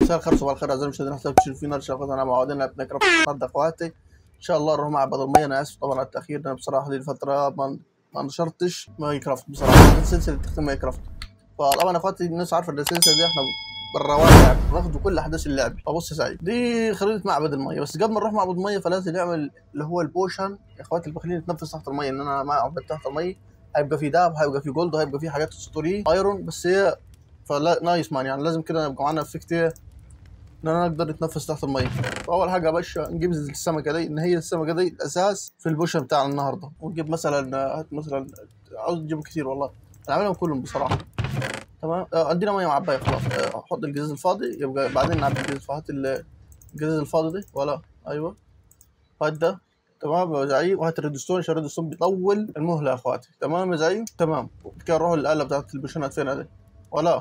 مساء الخير صباح الخير اعزائي المشاهدين حساب تشوفين نرجع انا معودين نلعب نكرف النهارده اخواتي ان شاء الله نروح معبد المية انا اسف طبعا على التاخير انا بصراحه دي الفتره ما ما نشرتش ماي كرافت بصراحه السلسله تختم ماي كرافت فطبعا اخواتي الناس عارفه ان السلسله دي احنا بالرواق ناخدوا كل احداث اللعب فبص يا سعيد دي خريطه معبد المية بس قبل ما نروح معبد المية فلازم نعمل اللي هو البوشن يا اخواتي اللي بخليني نتنفس تحت المية ان انا معبد تحت المية هيبقى في دهب هيبقى في جولد هيبقى في حاجات اسطوريه ايرون بس هي فلا نايس مان يعني لازم كده يبقى معانا افكت ايه ان انا اقدر اتنفس تحت الميه فاول حاجه يا باشا نجيب السمكه دي ان هي السمكه دي الاساس في البوشن بتاعنا النهارده ونجيب مثلا هات مثلا عاوز نجيب كتير والله نعملهم كلهم بصراحه تمام آه عندنا ميه معبايه خلاص آه حط الجزاز الفاضي يبقى بعدين نعبي الجزاز الفاضي هات ال- الجزاز الفاضي دي ولا ايوه هات ده تمام يا زعيم وهات الريدستون عشان الريدستون بيطول المهله يا اخواتي تمام يا زعيم تمام كده نروح الاله بتاعت البوشنات فين هذه ولا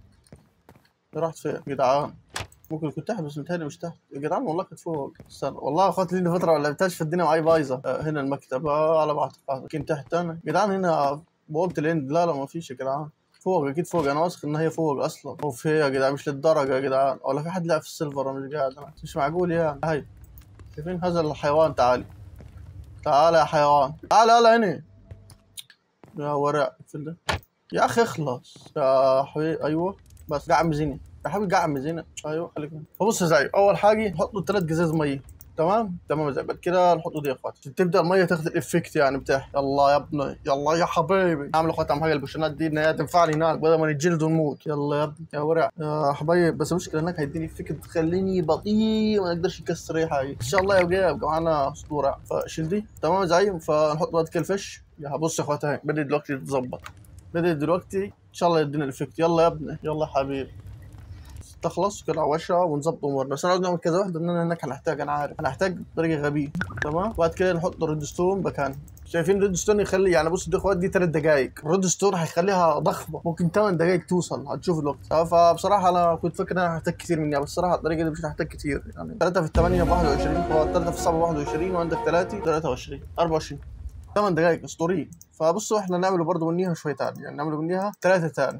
رحت فين يا جدعان ممكن كنت تحت بس متهيألي مش تحت يا جدعان والله كنت فوق استنى والله اخواتي لي فتره ما لعبتهاش في الدنيا معي بايظه آه هنا المكتب آه على بعض يمكن تحت انا يا جدعان هنا بوابه الاند لا لا ما فيش يا جدعان فوق اكيد فوق انا واثق ان هي فوق اصلا اوف هي يا جدعان مش للدرجه يا جدعان ولا في حد لعب في السيلفر انا مش قاعد انا مش معقول يعني هاي شايفين هذا الحيوان تعالي تعال يا حيوان تعال هلا هنا يا ورع فين ده يا اخي اخلص يا حبيبي ايوه بس قاعد مزيني يا حبيبي قاعد مزيني ايوه خليك مني. فبص يا زعيم اول حاجه نحط ثلاث جزاز ميه تمام تمام يا زعيم بعد كده نحطوا دي يا اخوات عشان تبدا الميه تاخذ الافكت يعني بتاعها يلا يا ابني يلا يا حبيبي نعمل اخوات اهم حاجه البوشنات دي ان هي تنفعني هناك بدل ما نتجلد ونموت يلا يا ابني يا ورع يا حبايب بس المشكله هناك هيديني افكت تخليني بطيء ما اقدرش يكسر اي حاجه ان شاء الله يبقى يبقى معانا اسطوره فشيل دي تمام يا زعيم فنحط بعد كده الفش يا بص يا اخوات اهي بدأت دلوقتي تتظبط بدأت دلوقتي ان شاء الله يدينا الافكت يلا يا ابني يلا يا حبيبي تخلص كده عوشة ونظبط امورنا بس انا عاوز نعمل كذا واحده ان انا هناك هنحتاج انا عارف هنحتاج بطريقه غبيه تمام وبعد كده نحط ريدستون مكان شايفين ريدستون يخلي يعني بص دي اخوات دي ثلاث دقائق ريدستون هيخليها ضخمه ممكن 8 دقائق توصل هتشوف الوقت آه، فبصراحه انا كنت فاكر ان انا هحتاج كتير منها بس الصراحه الطريقه دي مش هحتاج كتير يعني 3 في 8 ب 21 هو 3 في 7 ب 21 وعندك 3 23 24 8 دقائق اسطوريه فبصوا احنا نعمله برضه منيها شويه تاني يعني نعمله منيها ثلاثه تاني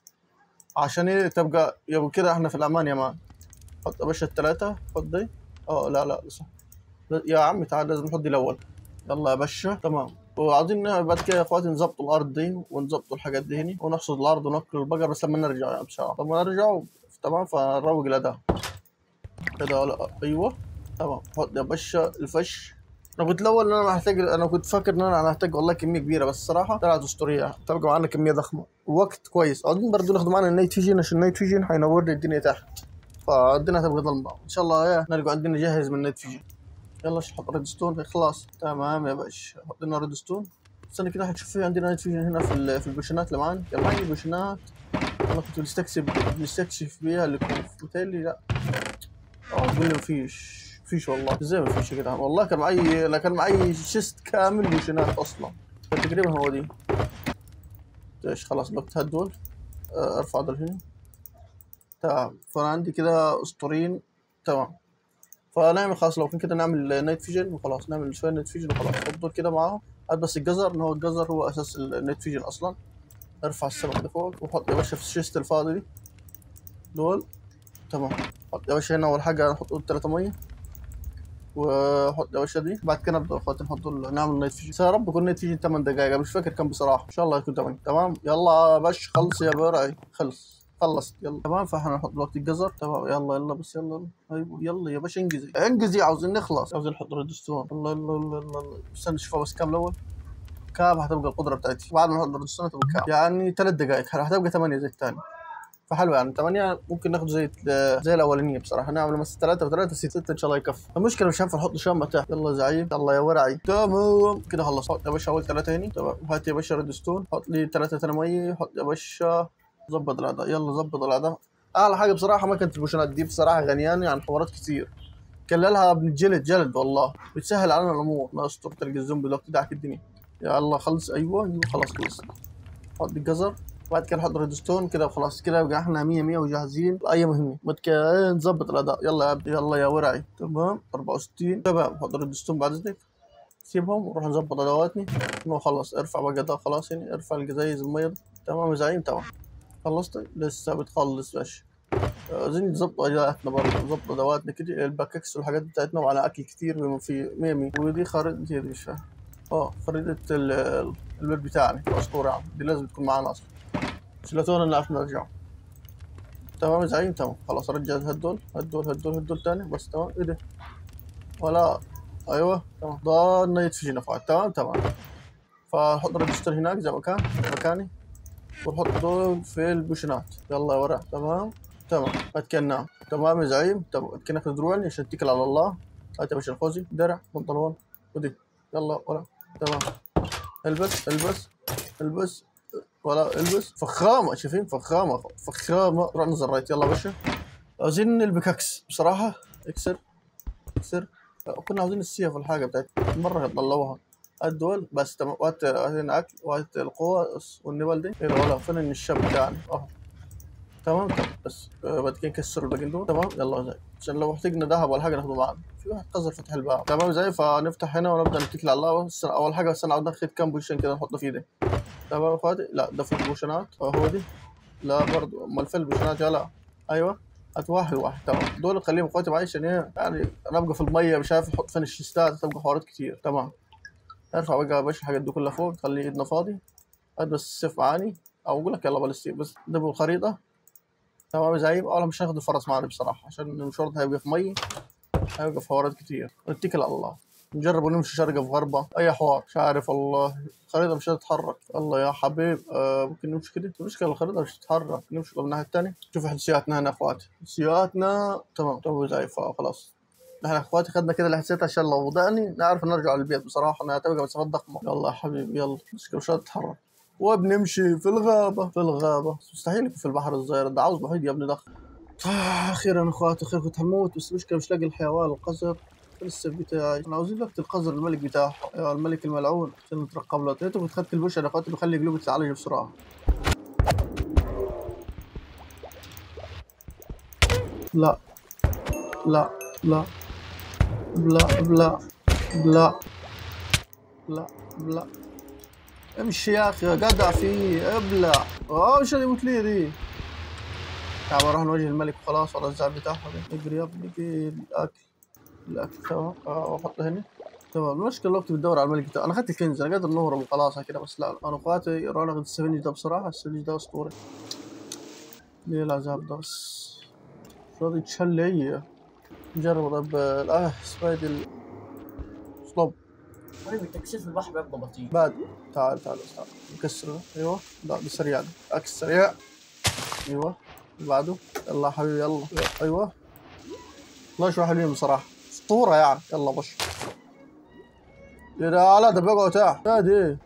عشان ايه تبقى يبقى كده احنا في الامان يا مان حط يا باشا الثلاثه حط دي اه لا لا صح لا- يا عمي تعال لازم نحط دي الاول يلا يا باشا تمام وعايزين بعد كده يا اخواتي نظبطوا الارض دي ونظبطوا الحاجات دي هنا ونحصد الارض وناكل البقر بس لما نرجع يعني ان شاء الله لما نرجع تمام فنروق الاداء كده ولا ايوه تمام حط يا باشا الفش انا كنت الاول ان انا محتاج انا كنت فاكر ان انا هحتاج والله كميه كبيره بس الصراحه طلعت اسطوريه تبقى معانا كميه ضخمه وقت كويس عايزين برضه ناخد معانا النايت فيجن عشان النايت فيجن هينور لي الدنيا تحت فالدنيا هتبقى ظلمه ان شاء الله ايه نلقى عندنا جاهز من النايت فيجن يلا شو نحط ريدستون خلاص تمام يا باشا حط لنا ريدستون استنى كده هتشوف في عندنا نايت فيجن هنا في ال- في البوشنات اللي معانا يلا معي البوشنات انا كنت بستكشف بستكشف بيها اللي كنت بتهيألي لا اه تقول لي مفيش مفيش والله ازاي مفيش يا جدعان والله كان معي لا كان معي شيست كامل بوشنات اصلا تقريبا هو دي ايش خلاص الوقت هدول آه، ارفع دول هنا تمام فانا عندي كده اسطورين تمام فنعمل خلاص لو كان كده نعمل نايت فيجن وخلاص نعمل شويه نايت فيجن وخلاص حط دول كده معاهم هات بس الجزر ان هو الجزر هو اساس النايت فيجن اصلا ارفع السمك ده فوق وحط يا باشا في الشيست الفاضي دي دول تمام حط يا باشا هنا اول حاجه نحط دول تلاتة ميه وحط يا باشا دي بعد كده نبدا يا اخواتي نحط دول- نعمل نايت فيجن بس يا رب يكون نايت فيجن 8 دقائق أنا مش فاكر كم بصراحه ان شاء الله يكون 8 تمام يلا يا باش خلص يا برعي خلص خلص يلا تمام فاحنا نحط دلوقتي الجزر تمام يلا يلا بس يلا أيوة، يلا يا باشا انجزي انجزي عاوزين نخلص عاوزين نحط ريدستون يلا يلا يلا يلا يلا. استنى نشوفها بس كام الاول كام هتبقى القدره بتاعتي بعد ما نحط ريدستون هتبقى كام يعني ثلاث دقائق هتبقى 8 زي الثاني فحلو يعني 8 ممكن ناخد زي زي الاولانيه بصراحه نعمل مثلا 3 و3 6 ان شاء الله يكفي المشكله مش هينفع نحط شام تحت يلا يا زعيم يلا يا ورعي تمام كده خلص حط يا باشا اول ثلاثه هني تمام هات يا باشا ريدستون حط لي ثلاثه ثاني ميه حط يا باشا ظبط الاداء يلا ظبط الاداء اعلى حاجه بصراحه ما كانت البوشنات دي بصراحه غنياني عن حوارات كتير كللها بنجلد جلد والله بتسهل علينا الامور ما اسطوره تلقى الزومبي دلوقتي دعك الدنيا يلا خلص ايوه ايوه خلاص خلص حط الجزر بعد كده نحط ريدستون كده وخلاص كده يبقى احنا 100 100 وجاهزين لاي مهمه بعد كده نظبط الاداء يلا يا عبد يلا يا ورعي تمام 64 تمام نحط ريدستون بعد اذنك سيبهم ونروح نظبط ادواتني انه خلص ارفع بقى ده خلاص يعني ارفع الجزايز الميه تمام يا زعيم تمام خلصت لسه بتخلص باش عايزين نظبط ادواتنا برضه نظبط ادواتنا كده الباككس والحاجات بتاعتنا وعلى اكل كتير بما في ميمي ودي خريطة دي مش فاهم اه خريطة ال- البيت بتاعنا اسطورة يعني دي لازم تكون معانا اصلا شلتونا نعرف نرجع تمام يا زعيم تمام خلاص رجعت هدول هدول هدول هدول تاني بس تمام ايه ده ولا ايوه تمام ضلنا يدفي نفعات تمام تمام فنحط الريجستر هناك زي ما كان مكاني ونحط دول في البوشنات يلا يا ورا تمام تمام اتكلنا تمام يا زعيم تمام اتكلنا في دروعني عشان اتكل على الله هات يا باشا الخوذي درع بنطلون ودي يلا ورا تمام البس البس البس ولا البس فخامة شايفين فخامة فخامة روح نزل رايت يلا يا باشا عاوزين البكاكس بصراحة اكسر اكسر كنا عاوزين السيف والحاجة بتاعت مرة طلعوها الدول بس تمام وهات هات هنا اكل وهات القوة والنبال دي ايه ده ولا فين الشاب بتاعنا اهو تمام تمام بس آه، بعد كده نكسر الباقيين دول تمام يلا زي عشان لو احتاجنا ذهب ولا حاجة ناخده معانا في واحد قذر فتح الباب تمام زي فنفتح هنا ونبدا نتكل على الله بس اول حاجة بس انا عاوز ناخد كام بوشن كده نحطه في ايدي تمام يا اخواتي لا ده في بوشنات اه هو دي لا برضو امال فين البوشنات يلا ايوه هات واحد واحد تمام دول خليهم اخواتي معي عشان ايه يعني انا ابقى في الميه مش عارف احط فين الشيستات تبقى حوارات كتير تمام ارفع بقى يا باشا الحاجات دي كلها فوق خلي ايدنا فاضي هات بس السيف معاني او اقول لك يلا بالستيك بس ده بالخريطه تمام يا زعيم انا مش هاخد الفرس معنا بصراحه عشان المشوار ده هيبقى في مي هيبقى في حوارات كتير نتكل على الله نجرب ونمشي شرقة في غربة أي حوار مش عارف والله الخريطة مش هتتحرك الله يا حبيب آه ممكن نمشي كده المشكلة الخريطة مش هتتحرك نمشي من الناحية التانية شوف حسياتنا هنا يا اخواتي حسياتنا تمام تمام زي خلاص نحن اخواتي خدنا كده الحسيات عشان لو ضعني نعرف نرجع للبيت بصراحة انها تبقى مسافات ضخمة يلا يا حبيبي يلا المشكلة مش هتتحرك وبنمشي في الغابة في الغابة مستحيل يكون في البحر الصغير ده عاوز محيط يا ابني ضخم آه، اخيرا اخواتي اخيرا كنت هموت بس المشكله مش لاقي الحيوان القذر فين السيف بتاعي انا عاوزين وقت القذر الملك بتاعه يا الملك الملعون عشان نترقب له يا كنت خدت البشر يا اخواتي بخلي قلوبي تتعالج بسرعه لا لا لا بلا بلا بلا بلا بلا امشي يا اخي قدع فيه ابلع اه ايش اللي يموت لي دي تعال نروح نواجه الملك وخلاص ولا الزعل بتاعه اجري يا ابني اجري الاكل الاكل تمام اه احطه هنا تمام المشكلة الوقت بتدور على الملك بتاعه انا اخذت الكنز انا قادر نهرب وخلاص كده بس لا انا اخواتي روح ناخذ السفنج ده بصراحة السفنج ده اسطوري ليه العذاب ده بس مش راضي يتشل هي نجرب طب اه سبايد ال سلوب طيب التكسير في البحر بيبقى بطيء بعد تعال تعال بس تعال نكسر ده. ايوه لا ده سريع ده عكس سريع ايوه اللي بعده يلا يا حبيبي يلا ايوه والله شو حلوين بصراحه اسطوره يعني يلا بش يا ده لا ده بيقعد تحت نادي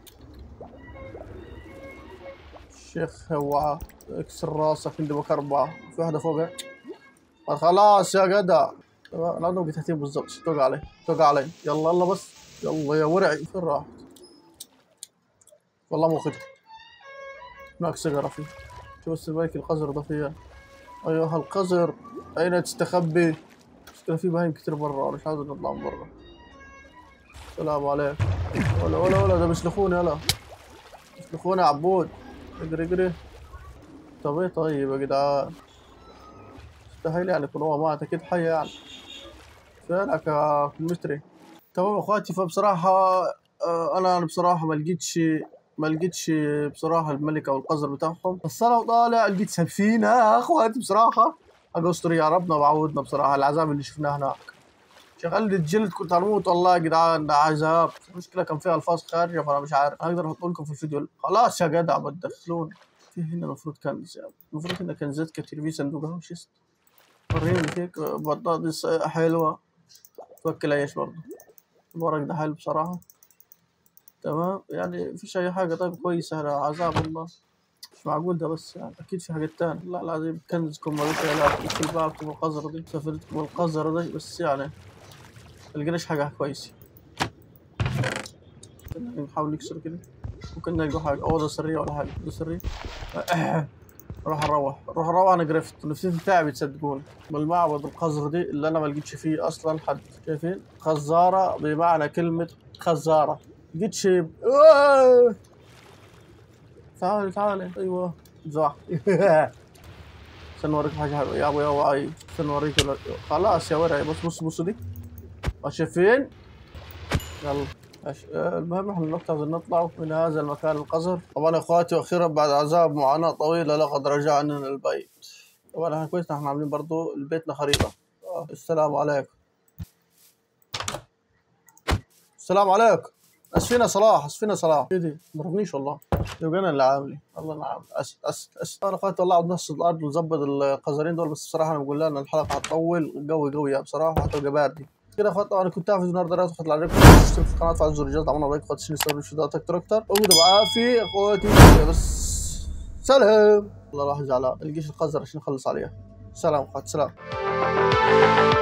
الشيخ هو اكسر راسك عندي بك اربعه في واحده فوق خلاص يا جدع تمام، انا ابغى تحتين بالضبط توقع علي توقع علي يلا يلا بس يلا يا ورعي فين راحت والله مو خدت هناك سيجارة فيه شوف السبايك القزر ده فيها أيها القزر أين تستخبي؟ مشكلة في بهايم كتير برا أنا مش عاوز نطلع من برا السلام عليك ولا ولا ولا ده بيسلخوني يلا بيسلخوني يا عبود اجري اجري طب ايه طيب يا جدعان مستحيل يعني يكون هو مات أكيد حي يعني فينك يا كمثري تمام يا اخواتي فبصراحة آه، انا أنا بصراحة ما لقيتش ما لقيتش بصراحة الملك او القذر بتاعهم بس انا وطالع لقيت سفينة يا اخواتي بصراحة حاجة اسطورية يا ربنا وعودنا بصراحة العذاب اللي شفناه هناك شغلت الجلد كنت هموت والله يا جدعان ده عذاب المشكلة كان فيها الفاظ خارجة فانا مش عارف اقدر احط لكم في الفيديو خلاص يا جدع ما تدخلون في هنا المفروض كنز يعني المفروض هنا كنزات كتير في صندوق اهو شست وريني هيك بطاطس حلوة توكل عيش برضه الورق ده حلو بصراحة تمام يعني مفيش أي حاجة طيب كويسة هلا عذاب الله مش معقول ده بس يعني أكيد في حاجات تانية لا العظيم كنزكم مالك لا في بعضكم القذرة دي سافرتكم القذرة دي بس يعني ملقناش حاجة كويسة نحاول نكسر كده ممكن نلقى حاجة أوضة سرية ولا حاجة أوضة سرية روح نروح روح نروح انا قرفت نفسيتي تعبت تصدقوني بالمعبد القذر دي اللي انا ما لقيتش فيه اصلا حد شايفين خزارة بمعنى كلمة خزارة لقيت شيب آه! تعالي تعالي ايوه زح استنى اوريك حاجه حلوه يا ابو يا واي استنى اوريك ال- خلاص يا ورعي بص بص بص دي شايفين يلا أش- آه، المهم احنا نقطع نطلع من هذا المكان القذر طبعا يا اخواتي واخيرا بعد عذاب معاناه طويله لقد رجعنا للبيت طبعا احنا كويس احنا عاملين برضو بيتنا خريطه آه، السلام عليكم السلام عليكم اسفين يا صلاح اسفين يا صلاح ايه دي ما ضربنيش والله يبقى انا اللي عاملي الله اللي عامل اس اس اس انا اخواتي والله نص الارض ونظبط القذرين دول بس بصراحه انا بقول لها ان الحلقه هتطول قوي قوي بصراحه وهتبقى باردة كده يا اخوات طبعا كنت عارف النهارده رأيت اخوات عليكم تشتركوا في القناه وتفعلوا زر الجرس دعمونا لايك اخواتي عشان يستمروا الفيديوهات اكتر اكتر وجودوا بعافيه اخواتي بس سلام والله راح زعلان الجيش القذر عشان نخلص عليها سلام اخوات سلام